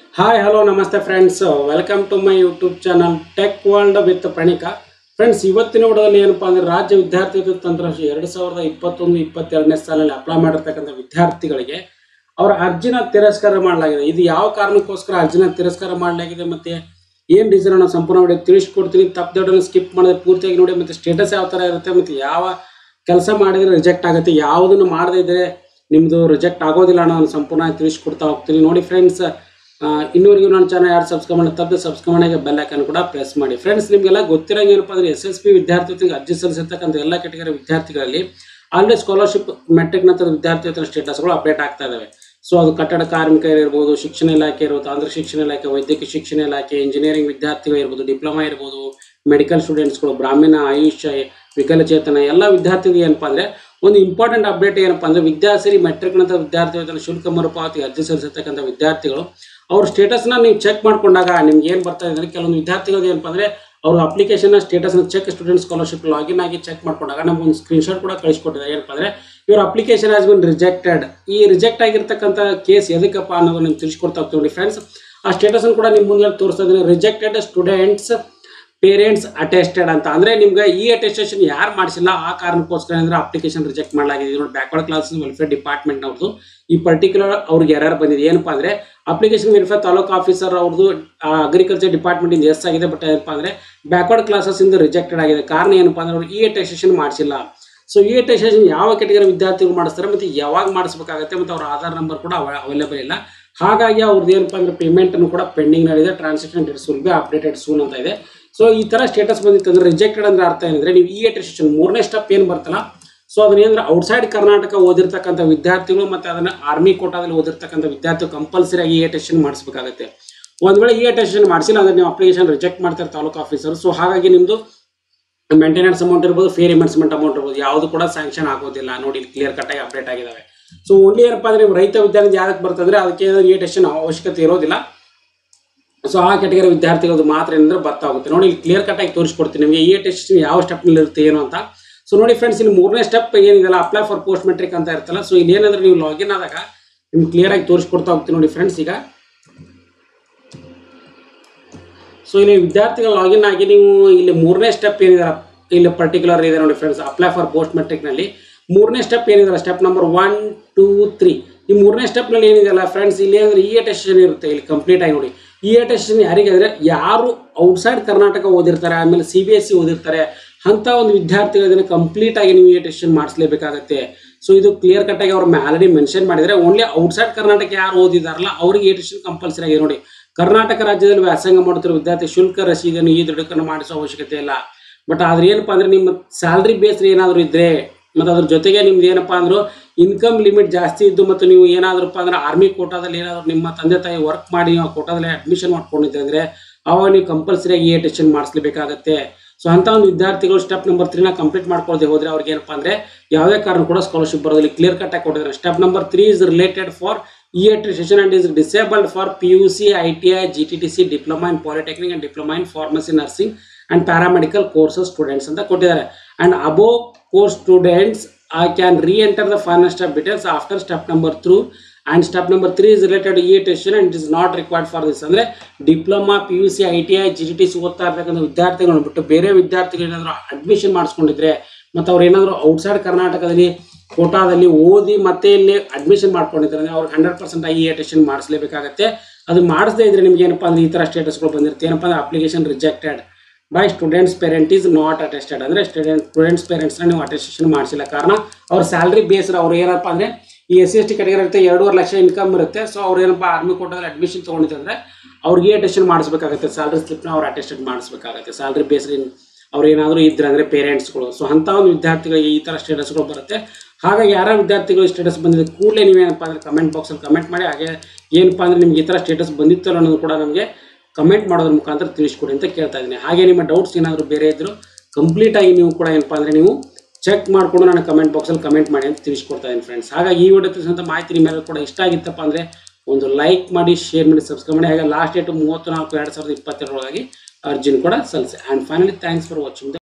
hi hello ನಮಸ್ತೆ friends welcome to my YouTube channel tech world with Praneeka friends ಇವತ್ತಿನ ವಿಡಿಯೋದಲ್ಲಿ ಏನಪ್ಪಾ ಅಂದ್ರೆ ರಾಜ್ಯ ವಿದ್ಯಾರ್ಥಿ ತಂತ್ರಾಂಶ ಎರಡು ಸಾವಿರದ ಇಪ್ಪತ್ತೊಂದು ಇಪ್ಪತ್ತೆರಡನೇ ಸಾಲಲ್ಲಿ ಅಪ್ಲೈ ಮಾಡಿರ್ತಕ್ಕಂಥ ವಿದ್ಯಾರ್ಥಿಗಳಿಗೆ ಅವರ ಅರ್ಜಿನ ತಿರಸ್ಕಾರ ಮಾಡಲಾಗಿದೆ ಇದು ಯಾವ ಕಾರಣಕ್ಕೋಸ್ಕರ ಅರ್ಜಿನ ತಿರಸ್ಕಾರ ಮಾಡಲಾಗಿದೆ ಮತ್ತೆ ಏನು ರೀಸನ್ ನಾನು ಸಂಪೂರ್ಣ ವಿಡಿಯೋ ತಿಳಿಸ್ಕೊಡ್ತೀನಿ ತಪ್ಪದೊಡನೆ ಸ್ಕಿಪ್ ಮಾಡಿದ್ರೆ ಪೂರ್ತಿಯಾಗಿ ನೋಡಿ ಮತ್ತೆ ಸ್ಟೇಟಸ್ ಯಾವ ಥರ ಇರುತ್ತೆ ಮತ್ತೆ ಯಾವ ಕೆಲಸ ಮಾಡಿದ್ರೆ ರಿಜೆಕ್ಟ್ ಆಗುತ್ತೆ ಯಾವುದನ್ನು ಮಾಡದೇ ಇದ್ರೆ ನಿಮ್ಮದು ರಿಜೆಕ್ಟ್ ಆಗೋದಿಲ್ಲ ಅನ್ನೋ ನಾನು ಸಂಪೂರ್ಣ ತಿಳಿಸ್ಕೊಡ್ತಾ ಹೋಗ್ತೀನಿ ನೋಡಿ ಫ್ರೆಂಡ್ಸ್ ಇನ್ನೂವರೆಗೂ ನನ್ನ ಚಾನಲ್ ಯಾರು ಸಬ್ಸ್ಕ್ರೈಬ್ ಮಾಡಿ ತಪ್ಪದೆ ಸಬ್ಸ್ಕ್ರೈಬ್ ಮಾಡಿ ಬೆಲ್ ಐಕನ್ ಕೂಡ ಪ್ರೆಸ್ ಮಾಡಿ ಫ್ರೆಂಡ್ಸ್ ನಿಮಗೆಲ್ಲ ಗೊತ್ತಿರೋಂಗೆ ಏನಪ್ಪ ಅಂದ್ರೆ ಎಸ್ ಎಸ್ ಪಿ ವಿದ್ಯಾರ್ಥಿ ಅರ್ಜಿ ಸಲ್ಲಿಸಿರ್ತಕ್ಕಂಥ ಎಲ್ಲ ಕೆಟಗರಿ ವಿದ್ಯಾರ್ಥಿಗಳಲ್ಲಿ ಆಲ್ರೆಡಿ ಸ್ಕಾಲರ್ಶಿಪ್ ಮೆಟ್ರಿಕ್ ನಂತರ ವಿದ್ಯಾರ್ಥಿ ಸ್ಟೇಟಸ್ಗಳು ಅಪ್ಡೇಟ್ ಆಗ್ತಾ ಇದಾವೆ ಸೊ ಅದು ಕಟ್ಟಡ ಕಾರ್ಮಿಕರು ಇರ್ಬೋದು ಶಿಕ್ಷಣ ಇಲಾಖೆ ಇರ್ಬೋದು ತಾಂತ್ರಿಕ ಶಿಕ್ಷಣ ಇಲಾಖೆ ವೈದ್ಯಕೀಯ ಶಿಕ್ಷಣ ಇಲಾಖೆ ಇಂಜಿನಿಯರಿಂಗ್ ವಿದ್ಯಾರ್ಥಿಗಳು ಇರ್ಬೋದು ಡಿಪ್ಲೊಮಾ ಇರ್ಬೋದು ಮೆಡಿಕಲ್ ಸ್ಟೂಡೆಂಟ್ಸ್ಗಳು ಬ್ರಾಹ್ಮಣ ಆಯುಷ್ ವಿಕಲಚೇತನ ಎಲ್ಲ ವಿದ್ಯಾರ್ಥಿಗಳು ಏನಪ್ಪಾ ಅಂದ್ರೆ ಒಂದು ಇಂಪಾರ್ಟೆಂಟ್ ಅಪ್ಡೇಟ್ ಏನಪ್ಪಾ ಅಂದ್ರೆ ವಿದ್ಯಾಸಿರಿ ಮೆಟ್ರಿಕ್ ನಂತರ ವಿದ್ಯಾರ್ಥಿ ವೇತನ ಶುಲ್ಕ ಮರುಪಾವತಿ ಅರ್ಜಿ ಸಲ್ಲಿಸಿರ್ತಕ್ಕಂಥ ವಿದ್ಯಾರ್ಥಿಗಳು ಅವ್ರ ಸ್ಟೇಟಸ್ನ ನೀವು ಚೆಕ್ ಮಾಡ್ಕೊಂಡಾಗ ನಿಮ್ಗೆ ಏನು ಬರ್ತಾ ಇದೆ ಅಂದ್ರೆ ಕೆಲವೊಂದು ವಿದ್ಯಾರ್ಥಿಗಳು ಏನಪ್ಪ ಅಂದ್ರೆ ಅವ್ರ ಅಪ್ಲಿಕೇಶನ್ ಸ್ಟೇಟಸ್ನ ಚೆಕ್ ಸ್ಟೂಡೆಂಟ್ ಸ್ಕಾಲರ್ಶಿಪ್ ಲಾಗಿನ್ ಆಗಿ ಚೆಕ್ ಮಾಡ್ಕೊಂಡಾಗ ನಮ್ಗೆ ಒಂದು ಸ್ಕ್ರೀನ್ಶಾಟ್ ಕೂಡ ಕಳಿಸ್ಕೊಟ್ಟಿದ್ದಾರೆ ಏನಪ್ಪ ಅಂದ್ರೆ ಇವ್ರ ಅಪ್ಲಿಕೇಶನ್ ಹ್ಯಾಸ್ ಬಿನ್ ರಿಜೆಕ್ಟೆಡ್ ಈ ರಿಜೆಕ್ಟ್ ಆಗಿರ್ತಕ್ಕಂಥ ಕೇಸ್ ಎದಕ್ಕಪ್ಪ ಅನ್ನೋದು ನಿಮ್ಗೆ ತಿಳಿಸ್ಕೊಡ್ತಾ ಹೋಗ್ತೀವಿ ನೋಡಿ ಫ್ರೆಂಡ್ಸ್ ಆ ಸ್ಟೇಟಸ್ ಕೂಡ ನಿಮ್ಮ ಮುಂದೆ ತೋರಿಸ್ತಾ ಇದ್ದೀನಿ ರಿಜೆಕ್ಟೆಡ್ ಸ್ಟೂಡೆಂಟ್ಸ್ ಪೇರೆಂಟ್ಸ್ ಅಟೆಸ್ಟೆಡ್ ಅಂತ ಅಂದ್ರೆ ನಿಮ್ಗೆ ಈ ಅಟೆಸ್ಟೇಷನ್ ಯಾರು ಮಾಡಿಸಿಲ್ಲ ಆ ಕಾರಣಕ್ಕೋಸ್ಕರ ಅಂದ್ರೆ ಅಪ್ಲಿಕೇಶನ್ ರಿಜೆಕ್ಟ್ ಮಾಡಲಾಗಿದೆ ನೋಡಿ ಬ್ಯಾಕ್ವರ್ಡ್ ಕ್ಲಾಸ್ ವೆಲ್ಫೇರ್ ಡಿಪಾರ್ಟ್ಮೆಂಟ್ ಅವ್ರದ್ದು ಈ ಪರ್ಟಿಕ್ಯುಲರ್ ಅವ್ರಿಗೆ ಎರರ್ ಬಂದಿದೆ ಏನಪ್ಪಾ ಅಂದ್ರೆ ಅಪ್ಲಿಕೇಶನ್ ವೆರಿಫೈ ತಾಲೂಕು ಆಫೀಸರ್ ಅವ್ರದ್ದು ಅಗ್ರಿಕಲ್ಚರ್ ಡಿಪಾರ್ಟ್ಮೆಂಟ್ ಇಂದ ಎಸ್ ಆಗಿದೆ ಬಟ್ ಏನಪ್ಪಾ ಅಂದ್ರೆ ಬ್ಯಾಕ್ವರ್ಡ್ ಕ್ಲಾಸಸ್ ಇಂದ ರಿಜೆಕ್ಟೆಡ್ ಆಗಿದೆ ಕಾರಣ ಏನಪ್ಪಾ ಅಂದ್ರೆ ಅವ್ರು ಈ ಅಟೆಸ್ಟೇಷನ್ ಮಾಡಿಸಿಲ್ಲ ಸೊ ಈ ಅಟೆಸ್ಟೇಷನ್ ಯಾವ ಕೆಟಗರಿ ವಿದ್ಯಾರ್ಥಿಗಳು ಮಾಡಿಸ್ತಾರೆ ಮತ್ತೆ ಯಾವಾಗ ಮಾಡಿಸ್ಬೇಕಾಗತ್ತೆ ಮತ್ತೆ ಅವ್ರ ಆಧಾರ್ ನಂಬರ್ ಕೂಡ ಅವೈಲೇಬಲ್ ಇಲ್ಲ ಹಾಗಾಗಿ ಅವ್ರದ್ದು ಏನಪ್ಪಾ ಅಂದ್ರೆ ಪೇಮೆಂಟ್ ಅನ್ನು ಕೂಡ ಪೆಂಡಿಂಗ್ ನಲ್ಲಿದೆ transaction dates will be updated soon ಅಂತ ಇದೆ ಸೊ ಈ ತರ ಸ್ಟೇಟಸ್ ಬಂದಿತ್ತು ಅಂದ್ರೆ ರಿಜೆಕ್ಟೆಡ್ ಅಂದ್ರೆ ಅರ್ಥ ಏನಂದ್ರೆ ನೀವು ಈ ಅಟೆಸ್ಟೇಷನ್ ಮೂರನೇ ಸ್ಟೆಪ್ ಏನು ಬರ್ತಲ್ಲ ಸೊ ಅದನ್ನ ಏನಂದ್ರೆ ಔಟ್ಸೈಡ್ ಕರ್ನಾಟಕ ಓದಿರ್ತಕ್ಕಂಥ ವಿದ್ಯಾರ್ಥಿಗಳು ಮತ್ತೆ ಅದನ್ನ ಆರ್ಮಿ ಕೋಟಾದಲ್ಲಿ ಓದಿರ್ತಕ್ಕಂಥ ವಿದ್ಯಾರ್ಥಿಗಳು ಕಂಪಲ್ಸರಿ ಆಗಿ ಈ ಅಟೆಸ್ಟೇಷನ್ ಮಾಡಿಸ್ಬೇಕಾಗುತ್ತೆ ಒಂದ್ ವೇಳೆ ಈ ಅಟೆಸ್ಟೇಷನ್ ಮಾಡಿಸಿಲ್ಲ ಅಂದ್ರೆ ನೀವು ಅಪ್ಲಿಕೇಶನ್ ರಿಜೆಕ್ಟ್ ಮಾಡ್ತಾರೆ ತಾಲೂಕು ಆಫೀಸರ್ ಸೊ ಹಾಗಾಗಿ ನಿಮ್ದು ಮೇಂಟೆನೆನ್ಸ್ ಅಮೌಂಟ್ ಇರ್ಬೋದು ಫೇರ್ ರಿಮೆಂಟ್ಸ್ಮೆಂಟ್ ಅಮೌಂಟ್ ಇರ್ಬೋದು ಯಾವುದು ಕೂಡ ಸ್ಯಾಂಕ್ಷನ್ ಆಗೋದಿಲ್ಲ ನೋಡಿ ಕ್ಲಿಯರ್ ಕಟ್ ಆಗಿ ಅಪ್ಡೇಟ್ ಆಗಿದಾವೆ ಸೊ ಓನ್ಲಿ ಏನಪ್ಪ ಅಂದ್ರೆ ನೀವು ರೈತ ವಿದ್ಯಾರ್ಥಿ ಯಾವ್ದಕ್ಕೆ ಬರ್ತಂದ್ರೆ ಅದಕ್ಕೆ ಈ ಟೆಸ್ಟಿನ ಅವಶ್ಯಕತೆ ಇರೋದಿಲ್ಲ ಸೊ ಆ ಕೆಟಗರಿ ವಿದ್ಯಾರ್ಥಿಗಳದ್ದು ಮಾತ್ರ ಏನಂದ್ರೆ ಬರ್ತಾ ಹೋಗುತ್ತೆ ನೋಡಿ ಇಲ್ಲಿ ಕ್ಲಿಯರ್ ಕಟ್ ಆಗಿ ತೋರಿಸ್ಕೊಡ್ತೀನಿ ನಿಮಗೆ ಈ ಟೆಸ್ಟ್ ಯಾವ ಸ್ಟೆಪ್ನಲ್ಲಿ ಇರುತ್ತೆ ಏನು ಅಂತ ಸೊ ನೋಡಿ ಫ್ರೆಂಡ್ಸ್ ಇಲ್ಲಿ ಮೂರನೇ ಸ್ಟೆಪ್ ಏನಿದೆಲ್ಲ ಅಪ್ಲೈ ಫಾರ್ ಪೋಸ್ಟ್ ಮೆಟ್ರಿಕ್ ಅಂತ ಇರ್ತಲ್ಲ ಸೊ ಇಲ್ಲಿ ಏನಂದ್ರೆ ನೀವು ಲಾಗಿನ್ ಆದಾಗ ನಿಮ್ಗೆ ಕ್ಲಿಯರ್ ಆಗಿ ತೋರಿಸ್ಕೊಡ್ತಾ ಹೋಗ್ತೀನಿ ನೋಡಿ ಫ್ರೆಂಡ್ಸ್ ಈಗ ಸೊ ಇಲ್ಲಿ ವಿದ್ಯಾರ್ಥಿಗಳು ಲಾಗಿನ್ ಆಗಿ ನೀವು ಇಲ್ಲಿ ಮೂರನೇ ಸ್ಟೆಪ್ ಏನಿದೆ ಇಲ್ಲಿ ಪರ್ಟಿಕ್ಯುಲರ್ ಇದೆ ನೋಡಿ ಫ್ರೆಂಡ್ಸ್ ಅಪ್ಲೈ ಫಾರ್ ಪೋಸ್ಟ್ ಮೆಟ್ರಿಕ್ನಲ್ಲಿ ಮೂರನೇ ಸ್ಟೆಪ್ ಏನಿದೆ step number one two three ಈ ಮೂರನೇ ಸ್ಟೆಪ್ನಲ್ಲಿ ಏನಿದೆಯಲ್ಲ ಫ್ರೆಂಡ್ಸ್ ಇಲ್ಲಿ ಅಂದ್ರೆ ಇ ಅಟೆಸ್ಟೇಷನ್ ಇರುತ್ತೆ ಇಲ್ಲಿ ಕಂಪ್ಲೀಟ್ ಆಗಿ ನೋಡಿ ಇ ಅಟೆಸ್ಟೇಷನ್ ಯಾರಿಗೆ ಅಂದರೆ ಯಾರು ಔಟ್ಸೈಡ್ ಕರ್ನಾಟಕ ಓದಿರ್ತಾರೆ ಆಮೇಲೆ ಸಿ ಬಿ ಎಸ್ ಸಿ ಓದಿರ್ತಾರೆ ಅಂತ ಒಂದು ವಿದ್ಯಾರ್ಥಿಗಳನ್ನ ಕಂಪ್ಲೀಟ್ ಆಗಿ ನೀವು ಇ ಅಟೆಸ್ಟೇಷನ್ ಮಾಡಿಸ್ಲೇಬೇಕಾಗತ್ತೆ ಸೊ ಇದು ಕ್ಲಿಯರ್ ಕಟ್ ಆಗಿ ಅವ್ರು ಆಲ್ರೆಡಿ ಮೆನ್ಷನ್ ಮಾಡಿದರೆ ಓನ್ಲಿ ಔಟ್ಸೈಡ್ ಕರ್ನಾಟಕ ಯಾರು ಓದಿದಾರಲ್ಲ ಅವ್ರಿಗೆ ಇ ಅಟೆಸ್ಟೇಷನ್ ಕಂಪಲ್ಸರಿ ಆಗಿದೆ ನೋಡಿ ಕರ್ನಾಟಕ ರಾಜ್ಯದಲ್ಲಿ ವ್ಯಾಸಂಗ ಮಾಡುತ್ತಿರುವ ವಿದ್ಯಾರ್ಥಿ ಶುಲ್ಕ ರಸೀದನ್ನು ಈ ದೃಢಕರಣ ಮಾಡಿಸೋ ಅವಶ್ಯಕತೆ ಇಲ್ಲ ಬಟ್ ಆದ್ರೆ ಏನಪ್ಪಾ ಅಂದ್ರೆ ನಿಮ್ಮ ಸ್ಯಾಲ್ರಿ ಬೇಸ್ ಏನಾದರೂ ಇದ್ರೆ ಮತ್ತು ಅದ್ರ ಜೊತೆಗೆ ನಿಮ್ದು ಏನಪ್ಪಾ ಅಂದ್ರು ಇನ್ಕಮ್ ಲಿಮಿಟ್ ಜಾಸ್ತಿ ಇದ್ದು ಮತ್ತು ನೀವು ಏನಾದ್ರಪ್ಪ ಅಂದ್ರೆ ಆರ್ಮಿ ಕೋಟಾದಲ್ಲಿ ಏನಾದ್ರು ನಿಮ್ಮ ತಂದೆ ತಾಯಿ ವರ್ಕ್ ಮಾಡಿ ಆ ಕೋಟಾದಲ್ಲಿ ಅಡ್ಮಿಷನ್ ಮಾಡ್ಕೊಂಡಿದ್ದೆ ಅಂದ್ರೆ ಅವಾಗ ನೀವು ಕಂಪಲ್ಸರಿ ಆಗಿ ಎ ಟೆಸ್ಟನ್ ಮಾಡಿಸ್ಲೇಬೇಕಾಗತ್ತೆ ಸೊ ಅಂತ ಒಂದು ವಿದ್ಯಾರ್ಥಿಗಳು ಸ್ಟೆಪ್ ನಂಬರ್ ತ್ರೀನ ಕಂಪ್ಲೀಟ್ ಮಾಡ್ಕೊಳ್ಳದೆ ಹೋದ್ರೆ ಅವ್ರಿಗೆ ಏನಪ್ಪಾ ಅಂದ್ರೆ ಯಾವುದೇ ಕಾರಣ ಕೂಡ ಸ್ಕಾಲರ್ಶಿಪ್ ಬರೋದಿಲ್ಲ ಕ್ಲಿಯರ್ ಕಟ್ ಆಗಿ ಕೊಟ್ಟಿದ್ದಾರೆ step number three is related for e attestation and is disabled for P U C I T I G T T C diploma in polytechnic and diploma in pharmacy nursing and paramedical courses students ಅಂತ ಕೊಟ್ಟಿದ್ದಾರೆ and above course students I can reenter the final step details after step number through and step number three is related e attestation and it is not required for this ಅಂದರೆ diploma P U C I T I G T T C ಓದ್ತಾ ಇರ್ತಕ್ಕಂಥ ವಿದ್ಯಾರ್ಥಿಗಳನ್ನ ಬಿಟ್ಟು ಬೇರೆ ವಿದ್ಯಾರ್ಥಿಗಳು ಏನಾದರೂ admission ಮಾಡಿಸ್ಕೊಂಡಿದ್ರೆ ಮತ್ತು ಅವ್ರು ಏನಾದರೂ ಔಟ್ಸೈಡ್ ಕರ್ನಾಟಕದಲ್ಲಿ ಕೋಟಾದಲ್ಲಿ ಓದಿ ಮತ್ತೆ ಇಲ್ಲಿ ಅಡ್ಮಿಷನ್ ಮಾಡ್ಕೊಂಡಿದ್ದಾರೆ ಅಂದ್ರೆ ಅವ್ರಿಗೆ ಹಂಡ್ರೆಡ್ ಪರ್ಸೆಂಟ್ ಆಗಿ ಇ ಟೆಸ್ಟನ್ ಮಾಡಿಸ್ಲೇಬೇಕಾಗತ್ತೆ ಅದು ಮಾಡಿಸದೇ ಇದ್ರೆ ನಿಮ್ಗೆ ಏನಪ್ಪ ಅಂದ್ರೆ ಈ ಥರ ಸ್ಟೇಟಸ್ಗಳು ಬಂದಿರುತ್ತೆ ಏನಪ್ಪ ಅಂದ್ರೆ application rejected by students parent is not attested ಅಂದರೆ ಸ್ಟೂಡೆಂಟ್ ಸ್ಟೂಡೆಂಟ್ಸ್ ಪೇರೆಂಟ್ಸ್ನ ನೀವು ಅಟೆಸ್ಟೇಷನ್ ಮಾಡಿಸಿಲ್ಲ ಕಾರಣ ಅವ್ರ ಸ್ಯಾಲ್ರಿ ಬೇಸ್ಡ್ ಅವ್ರು ಏನಪ್ಪ ಅಂದರೆ ಈ S C S T category ಇರುತ್ತೆ ಎರಡೂವರೆ ಲಕ್ಷ ಇನ್ಕಮ್ ಇರುತ್ತೆ ಸೊ ಅವ್ರು ಏನಪ್ಪ ಆರ್ಮಿ ಕೋಟದಲ್ಲಿ ಅಡ್ಮಿಷನ್ ತೊಗೊಂಡಿದ್ದಂದ್ರೆ ಅವ್ರಿಗೆ ಅಟೆಸ್ಟೇಷನ್ ಮಾಡಿಸ್ಬೇಕಾಗುತ್ತೆ ಸ್ಯಾಲ್ರಿ ಸ್ಲಿಪ್ನ ಅವ್ರು ಅಟೆಸ್ಟೆಡ್ ಮಾಡಿಸ್ಬೇಕಾಗುತ್ತೆ ಸ್ಯಾಲ್ರಿ ಬೇಸ್ಡ್ ಅವ್ರು ಏನಾದರೂ ಇದ್ರೆ ಅಂದರೆ ಪೇರೆಂಟ್ಸ್ಗಳು ಸೊ ಅಂಥ ಒಂದು ವಿದ್ಯಾರ್ಥಿಗಳಿಗೆ ಈ ಥರ ಸ್ಟೇಟಸ್ಗಳು ಬರುತ್ತೆ ಹಾಗಾಗಿ ಯಾರ ವಿದ್ಯಾರ್ಥಿಗಳು ಸ್ಟೇಟಸ್ ಬಂದಿದೆ ಕೂಡಲೇ ನೀವೇನಪ್ಪ ಅಂದರೆ ಕಮೆಂಟ್ ಬಾಕ್ಸಲ್ಲಿ ಕಮೆಂಟ್ ಮಾಡಿ ಹಾಗೆ ಏನಪ್ಪ ಅಂದರೆ ನಿಮ್ಗೆ ಈ ಥರ ಸ್ಟೇಟಸ್ ಬಂದಿತ್ತಲ್ಲ ಅನ್ನೋದು ಕೂಡ ನಮಗೆ ಕಮೆಂಟ್ ಮಾಡೋದ್ರ ಮುಖಾಂತರ ತಿಳಿಸ್ಕೊಡಿ ಅಂತ ಕೇಳ್ತಾ ಇದ್ದೀನಿ ಹಾಗೆ ನಿಮ್ಮ ಡೌಟ್ಸ್ ಏನಾದರೂ ಬೇರೆ ಇದ್ದರೂ ಕಂಪ್ಲೀಟಾಗಿ ನೀವು ಕೂಡ ಏನಪ್ಪ ಅಂದರೆ ನೀವು ಚೆಕ್ ಮಾಡಿಕೊಂಡು ನಾನು ಕಮೆಂಟ್ ಬಾಕ್ಸಲ್ಲಿ ಕಮೆಂಟ್ ಮಾಡಿ ಅಂತ ತಿಳಿಸ್ಕೊಡ್ತಾ ಇದ್ದೀನಿ ಫ್ರೆಂಡ್ಸ್ ಹಾಗಾಗಿ ಈ ವಿಡಿಯೋ ತಿಳಿಸಿದಂಥ ಮಾಹಿತಿ ನಿಮ್ಮೆಲ್ಲರೂ ಕೂಡ ಇಷ್ಟ ಆಗಿತ್ತಪ್ಪ ಅಂದರೆ ಒಂದು ಲೈಕ್ ಮಾಡಿ ಶೇರ್ ಮಾಡಿ ಸಬ್ಸ್ಕ್ರೈಬ್ ಮಾಡಿ ಹಾಗೆ ಲಾಸ್ಟ್ ಡೇಟು ಮೂವತ್ತು ನಾಲ್ಕು ಎರಡು ಸಾವಿರದ ಇಪ್ಪತ್ತೆರಡರೊಳಗಾಗಿ ಅರ್ಜಿನ್ ಕೂಡ ಸಲ್ಲಿಸಿ and finally thanks for watching